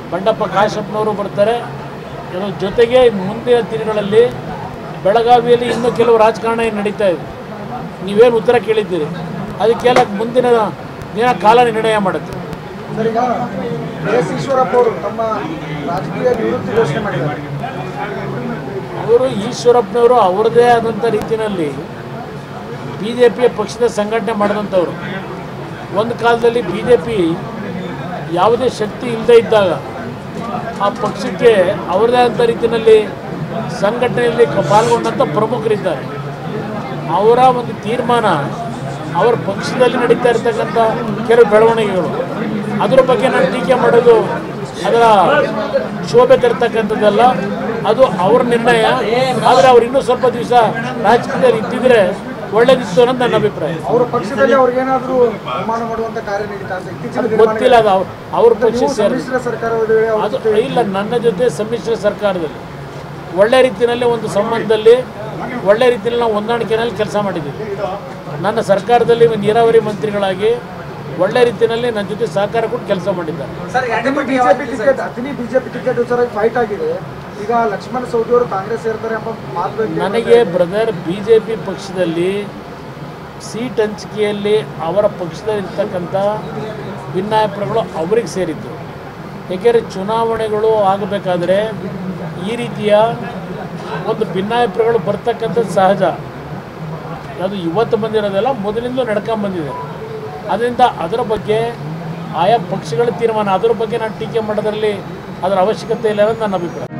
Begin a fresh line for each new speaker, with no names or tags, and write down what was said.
ಬಂಡಪ್ಪ ಕಾಶಪ್ಪನವರು ಬರ್ತಾರೆ ಇದರ ಜೊತೆಗೆ ಮುಂದಿನ ದಿನಗಳಲ್ಲಿ ಬೆಳಗಾವಿಯಲ್ಲಿ ಇನ್ನೂ ಕೆಲವು ರಾಜಕಾರಣ ಏನ್ ನಡೀತಾ ಇದೆ ನೀವೇನು ಉತ್ತರ ಕೇಳಿದ್ದೀರಿ ಅದಕ್ಕೆಲ್ಲ ಮುಂದಿನ ದಿನ ಕಾಲ ನಿರ್ಣಯ ಮಾಡುತ್ತೆ
ಸರ್ ಈಗ ಕೆ ಎಸ್ ಈಶ್ವರಪ್ಪ ಅವರು ತಮ್ಮ ರಾಜಕೀಯ ನಿವೃತ್ತಿ ಘೋಷಣೆ ಮಾಡಿದ್ದಾರೆ
ಅವರು ಈಶ್ವರಪ್ಪನವರು ಅವರದೇ ಆದಂಥ ರೀತಿಯಲ್ಲಿ ಬಿ ಜೆ ಪಿಯ ಪಕ್ಷದ ಸಂಘಟನೆ ಮಾಡಿದಂಥವ್ರು ಒಂದು ಕಾಲದಲ್ಲಿ ಬಿ ಜೆ ಪಿ ಯಾವುದೇ ಶಕ್ತಿ ಇಲ್ಲದೇ ಇದ್ದಾಗ ಆ ಪಕ್ಷಕ್ಕೆ ಅವರದೇ ಆದಂಥ ರೀತಿಯಲ್ಲಿ ಸಂಘಟನೆಯಲ್ಲಿ ಕ- ಪಾಲ್ಗೊಂಡಂಥ ಪ್ರಮುಖರಿದ್ದಾರೆ ಅವರ ಒಂದು ತೀರ್ಮಾನ ಅವರ ಪಕ್ಷದಲ್ಲಿ ನಡೀತಾ ಇರತಕ್ಕಂಥ ಕೆಲವು ಬೆಳವಣಿಗೆಗಳು ಅದರ ಬಗ್ಗೆ ನಾನು ಟೀಕೆ ಮಾಡೋದು ಅದರ ಶೋಭೆ ತರ್ತಕ್ಕಂಥದ್ದಲ್ಲ ಅದು ಅವ್ರ ನಿರ್ಣಯ ಆದರೆ ಅವ್ರು ಇನ್ನೂ ಸ್ವಲ್ಪ ದಿವಸ ರಾಜಕೀಯದಲ್ಲಿ ಇದ್ದಿದ್ರೆ ಒಳ್ಳೇದಿತ್ತು ಅನ್ನೋದು ನನ್ನ ಅಭಿಪ್ರಾಯ
ಅವರ ಪಕ್ಷದಲ್ಲಿ ಅವ್ರಿಗೇನಾದ್ರೂ ಅವಮಾನ ಮಾಡುವಂತ ಕಾರ್ಯ ನಡೀತಾ ಅಂತ ಇತ್ತೀಚಿನ
ಗೊತ್ತಿಲ್ಲ ಅದು ಅವ್ರ ಅವ್ರ ಪಕ್ಷ
ನೀವು
ಸೇರಿ
ಸಮ್ಮಿಶ್ರ ಸರ್ಕಾರದ ವೇಳೆ ಅವ್ರ
ಅದು ಇಲ್ಲ ನನ್ನ ಜೊತೆ ಸಮ್ಮಿಶ್ರ ಸರ್ಕಾರದಲ್ಲಿ ಒಳ್ಳೆ ರೀತಿಯಲ್ಲಿ ಒಂದು ಸಂಬಂಧದಲ್ಲಿ ಒಳ್ಳೆ ರೀತಿಯಲ್ಲಿ ನಾವು ಹೊಂದಾಣಿಕೆಯಲ್ಲಿ ಕೆಲಸ ಮಾಡಿದ್ದೀವಿ ನನ್ನ ಸರ್ಕಾರದಲ್ಲಿ ನೀರಾವರಿ ಮಂತ್ರಿಗಳಾಗಿ ಒಳ್ಳೆ ರೀತಿಯಲ್ಲಿ ನನ್ನ ಜೊತೆ ಸಹಕಾರ ಕೊಟ್ಟು ಕೆಲಸ ಮಾಡಿದ್ದಾರೆ
ಬಿಜೆಪಿ ಟಿಕೆಟ್ ಅತಿನಿ ಬಿಜೆಪಿ ಟಿಕೆಟ್ ವಿಚಾರ ಫೈಟ್ ಆಗಿದೆ ಈಗ ಲಕ್ಷ್ಮಣ ಸವದಿ ಅವರು ಕಾಂಗ್ರೆಸ್ ಸೇರ್ತಾರೆ ಎಂಬ ಮಾತು
ನನಗೆ ಬ್ರದರ್ ಬಿ ಜೆ ಪಿ ಪಕ್ಷದಲ್ಲಿ ಸೀಟ್ ಹಂಚಿಕೆಯಲ್ಲಿ ಅವರ ಪಕ್ಷದಲ್ಲಿರ್ತಕ್ಕಂಥ ಭಿನ್ನಾಭಿಪ್ರಾಯಗಳು ಅವರಿಗೆ ಸೇರಿದ್ದು ಏಕೆಂದರೆ ಚುನಾವಣೆಗಳು ಆಗಬೇಕಾದ್ರೆ ಈ ರೀತಿಯ ಒಂದು ಭಿನ್ನಾಭಿಪ್ರಾಯಗಳು ಬರ್ತಕ್ಕಂಥದ್ದು ಸಹಜ ಅದು ಇವತ್ತು ಬಂದಿರೋದಲ್ಲ ಮೊದಲಿಂದಲೂ ನಡ್ಕೊಂಡ್ ಬಂದಿದೆ ಅದರಿಂದ ಅದರ ಬಗ್ಗೆ ಆಯಾ ಪಕ್ಷಗಳ ತೀರ್ಮಾನ ಅದರ ಬಗ್ಗೆ ನಾನು ಟೀಕೆ ಮಾಡೋದ್ರಲ್ಲಿ ಅದರ ಅವಶ್ಯಕತೆ ಇಲ್ಲ ಅನ್ನೋದು ನನ್ನ ಅಭಿಪ್ರಾಯ